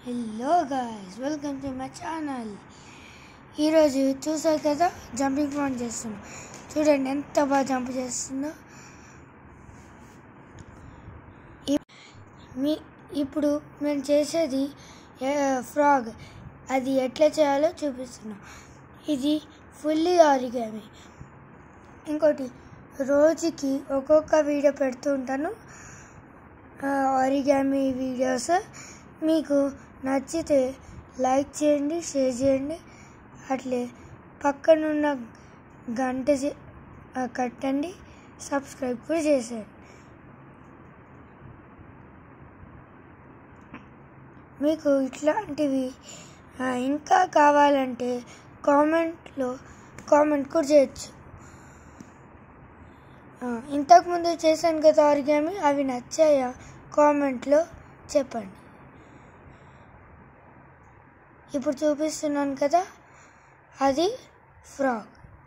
hello guys welcome to my channel ఈరోజు చూసారు కదా జంపింగ్ ఫోన్ చేస్తున్నాం చూడండి ఎంత బాగా జంప్ చేస్తుందో ఇ- మీ ఇప్పుడు మేము చేసేది ఫ్రాగ్ అది ఎట్లా చేయాలో చూపిస్తున్నాం ఇది ఫుల్లీ ఆరిగామి ఇంకోటి రోజుకి ఒక్కొక్క వీడియో పెడుతూ ఉంటాను ఆరిగామి వీడియోస్ మీకు నచ్చితే లైక్ చేయండి షేర్ చేయండి అట్లే పక్కనున్న గంట చే- ఆ, కట్టండి సబ్స్క్రైబ్ కూడా చేసేయండి మీకు ఇట్లాంటివి ఆ, ఇంకా కావాలంటే కామెంట్లో కామెంట్ కూడా చేయొచ్చు ఆ, ఇంతకుముందు చేశాను కదా ఆరిగామి అవి నచ్చాయా కామెంట్లో చెప్పండి ఇప్పుడు చూపిస్తున్నాను కదా అది ఫ్రాగ్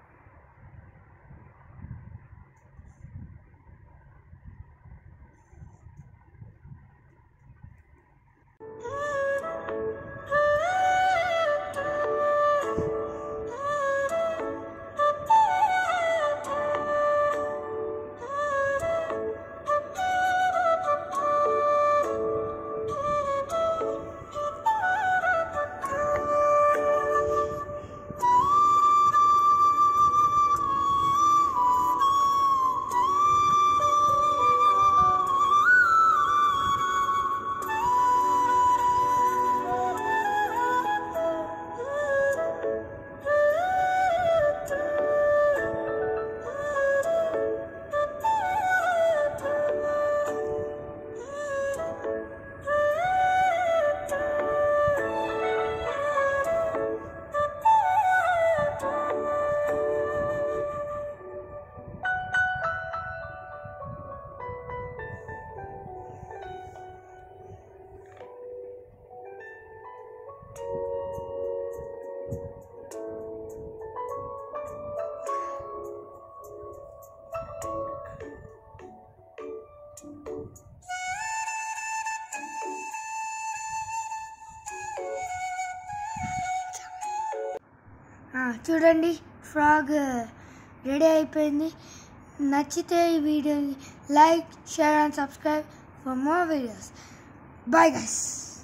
ఆ, చూడండి ఫ్రాగ్ రెడీ అయిపోయింది నచ్చితే ఈ వీడియోని like share and subscribe for more videos bye guys